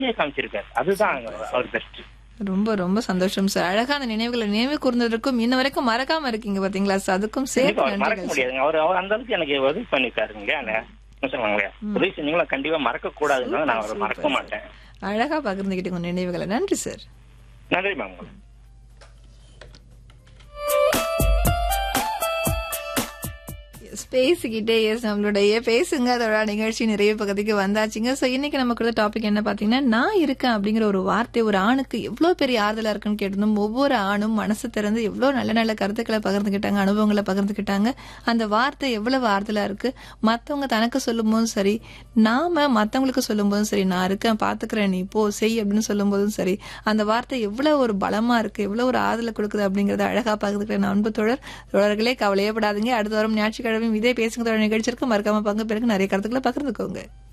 வாழ்க்கையை காமிச்சிருக்காரு அதுதான் அவர் பெஸ்ட் ரொம்ப ரொம்ப சந்தோஷம் சார் அழகான நினைவுகளை நினைவு கூர்ந்ததற்கும் இன்ன வரைக்கும் மறக்காம இருக்கீங்க பாத்தீங்களா சார் அதுக்கும் சேர்த்து அவர் மறக்க நன்றிகள் முடியாதுங்க அவர் அவர் அந்த அளவுக்கு எனக்கு உதவி பண்ணிருக்காருங்க என்ன சொல்லுவாங்க உதவி செஞ்சீங்களா கண்டிப்பா மறக்க கூடாதுன்னு நான் அவரை மறக்க மாட்டேன் அழகா பகிர்ந்துகிட்டு உங்க நினைவுகளை நன்றி சார் நன்றி மேம் Yes, பேசிக்கிட்டே எஸ் நம்மளுடைய பேசுங்க அதோட நிகழ்ச்சி நிறைய பகுதிக்கு வந்தாச்சுங்க சோ இன்னைக்கு நம்ம கொடுத்த டாபிக் என்ன பாத்தீங்கன்னா நான் இருக்கேன் அப்படிங்கிற ஒரு வார்த்தை ஒரு ஆணுக்கு எவ்வளவு பெரிய ஆறுதலா இருக்குன்னு கேட்டிருந்தோம் ஒவ்வொரு ஆணும் மனசு திறந்து எவ்வளவு நல்ல நல்ல கருத்துக்களை பகிர்ந்துக்கிட்டாங்க அனுபவங்களை பகிர்ந்துக்கிட்டாங்க அந்த வார்த்தை எவ்வளவு ஆறுதலா இருக்கு மத்தவங்க தனக்கு சொல்லும் போதும் சரி நாம மத்தவங்களுக்கு சொல்லும் போதும் சரி நான் இருக்கேன் பாத்துக்கிறேன் நீ போ செய் அப்படின்னு சொல்லும் போதும் சரி அந்த வார்த்தை எவ்வளவு ஒரு பலமா இருக்கு எவ்வளவு ஒரு ஆறுதலை கொடுக்குது அப்படிங்கறத அழகா பகிர்ந்துக்கிறேன் அன்பு தொடர் தொடர்களே கவலையப்படாதீங்க அடுத்த வாரம் ஞாயிற்றுக்கிழமை இதே பேசுங்க தொடர் நிகழ்ச்சிக்கு மறக்காம பங்கு பெருக்கு நிறைய கருத்துக்களை பகிர்ந்துக்கோங்க